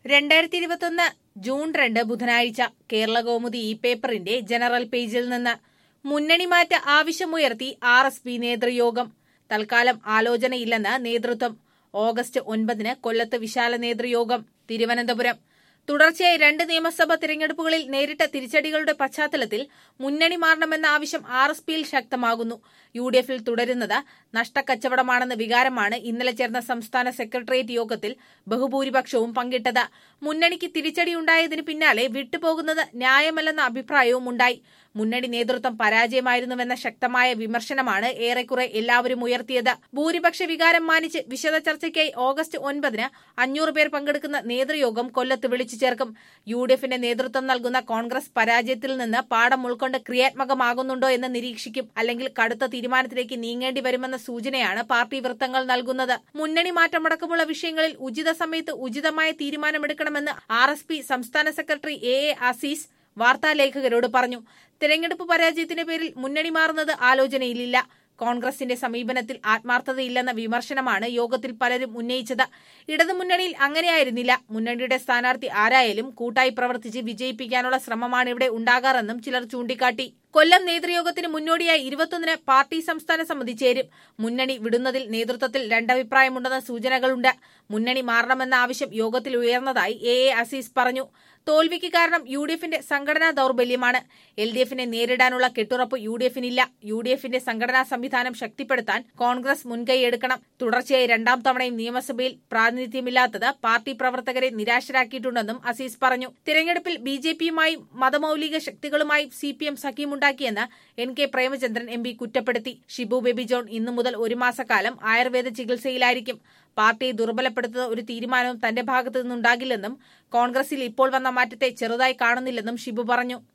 രണ്ടായിരത്തി ഇരുപത്തൊന്ന് ജൂൺ രണ്ട് ബുധനാഴ്ച കേരള കൗമുദി ഇ പേപ്പറിന്റെ ജനറൽ പേജിൽ നിന്ന് മുന്നണി മാറ്റ ആവശ്യമുയർത്തി ആർ എസ് പി നേതൃയോഗം തൽക്കാലം ആലോചനയില്ലെന്ന് നേതൃത്വം ഓഗസ്റ്റ് ഒൻപതിന് കൊല്ലത്ത് വിശാല നേതൃയോഗം തിരുവനന്തപുരം തുടർച്ചയായി രണ്ട് നിയമസഭാ തിരഞ്ഞെടുപ്പുകളിൽ നേരിട്ട തിരിച്ചടികളുടെ പശ്ചാത്തലത്തിൽ മുന്നണി മാറണമെന്ന ആവശ്യം ആർ എസ് പിയിൽ ശക്തമാകുന്നു യു ഡി എഫിൽ തുടരുന്നത് നഷ്ടക്കച്ചവടമാണെന്ന വികാരമാണ് ഇന്നലെ ചേർന്ന സംസ്ഥാന സെക്രട്ടേറിയറ്റ് യോഗത്തിൽ ബഹുഭൂരിപക്ഷവും പങ്കിട്ടത് മുന്നണിക്ക് തിരിച്ചടിയുണ്ടായതിന് പിന്നാലെ വിട്ടുപോകുന്നത് ന്യായമല്ലെന്ന അഭിപ്രായവും ഉണ്ടായി മുന്നണി നേതൃത്വം പരാജയമായിരുന്നുവെന്ന ശക്തമായ വിമർശനമാണ് ഏറെക്കുറെ എല്ലാവരും ഉയർത്തിയത് ഭൂരിപക്ഷ വികാരം മാനിച്ച് വിശദ ചർച്ചയ്ക്കായി ഓഗസ്റ്റ് ഒൻപതിന് അഞ്ഞൂറ് പേർ പങ്കെടുക്കുന്ന നേതൃയോഗം കൊല്ലത്ത് വിളിച്ചു ചേർക്കും യു ഡി എഫിന്റെ നേതൃത്വം നൽകുന്ന കോൺഗ്രസ് പരാജയത്തിൽ നിന്ന് പാഠം ഉൾക്കൊണ്ട് ക്രിയാത്മകമാകുന്നുണ്ടോ എന്ന് നിരീക്ഷിക്കും അല്ലെങ്കിൽ കടുത്ത തീരുമാനത്തിലേക്ക് നീങ്ങേണ്ടി വരുമെന്ന സൂചനയാണ് പാർട്ടി വൃത്തങ്ങൾ നൽകുന്നത് മുന്നണി മാറ്റമടക്കമുള്ള വിഷയങ്ങളിൽ ഉചിത സമയത്ത് ഉചിതമായ തീരുമാനമെടുക്കണമെന്ന് ആർ എസ് പി സംസ്ഥാന സെക്രട്ടറി എ എ അസീസ് വാർത്താലേഖകരോട് പറഞ്ഞു തെരഞ്ഞെടുപ്പ് പരാജയത്തിന്റെ പേരിൽ മുന്നണി മാറുന്നത് ആലോചനയിലില്ല കോൺഗ്രസിന്റെ സമീപനത്തിൽ ആത്മാർത്ഥതയില്ലെന്ന വിമർശനമാണ് യോഗത്തിൽ പലരും ഉന്നയിച്ചത് ഇടതുമുന്നണിയിൽ അങ്ങനെയായിരുന്നില്ല മുന്നണിയുടെ സ്ഥാനാർത്ഥി ആരായാലും കൂട്ടായി പ്രവർത്തിച്ച് വിജയിപ്പിക്കാനുള്ള ശ്രമമാണ് ഇവിടെ ഉണ്ടാകാറെന്നും ചിലർ ചൂണ്ടിക്കാട്ടി കൊല്ലം നേതൃയോഗത്തിന് മുന്നോടിയായി ഇരുപത്തൊന്നിന് പാർട്ടി സംസ്ഥാന സമിതി ചേരും മുന്നണി വിടുന്നതിൽ നേതൃത്വത്തിൽ രണ്ടഭിപ്രായമുണ്ടെന്ന സൂചനകളുണ്ട് മുന്നണി മാറണമെന്ന ആവശ്യം യോഗത്തിൽ ഉയർന്നതായി എ എ അസീസ് പറഞ്ഞു തോൽവിക്ക് കാരണം യു ഡി എഫിന്റെ സംഘടനാ ദൌർബല്യമാണ് എൽ ഡി എഫിനെ നേരിടാനുള്ള കെട്ടുറപ്പ് യു ഡി എഫിനില്ല യു ഡി എഫിന്റെ സംഘടനാ സംവിധാനം ശക്തിപ്പെടുത്താൻ കോൺഗ്രസ് മുൻകൈയെടുക്കണം തുടർച്ചയായി രണ്ടാം തവണയും നിയമസഭയിൽ പ്രാതിനിധ്യമില്ലാത്തത് പാർട്ടി പ്രവർത്തകരെ നിരാശരാക്കിയിട്ടുണ്ടെന്നും അസീസ് പറഞ്ഞു തിരഞ്ഞെടുപ്പിൽ ബി ജെ പിയുമായും മതമൌലിക ശക്തികളുമായും സി പി എം സഖ്യമുണ്ടാക്കിയെന്ന് N K Premachandran M P കുറ്റപ്പെടുത്തി ഷിബു ബേബി ജോൺ ഇന്നു മുതൽ ഒരു മാസക്കാലം ആയുർവേദ ചികിത്സയിലായിരിക്കും പാർട്ടിയെ ദുർബലപ്പെടുത്തുന്ന ഒരു തീരുമാനവും തന്റെ ഭാഗത്തു നിന്നുണ്ടാകില്ലെന്നും കോൺഗ്രസിൽ ഇപ്പോൾ വന്ന മാറ്റത്തെ ചെറുതായി കാണുന്നില്ലെന്നും ഷിബു പറഞ്ഞു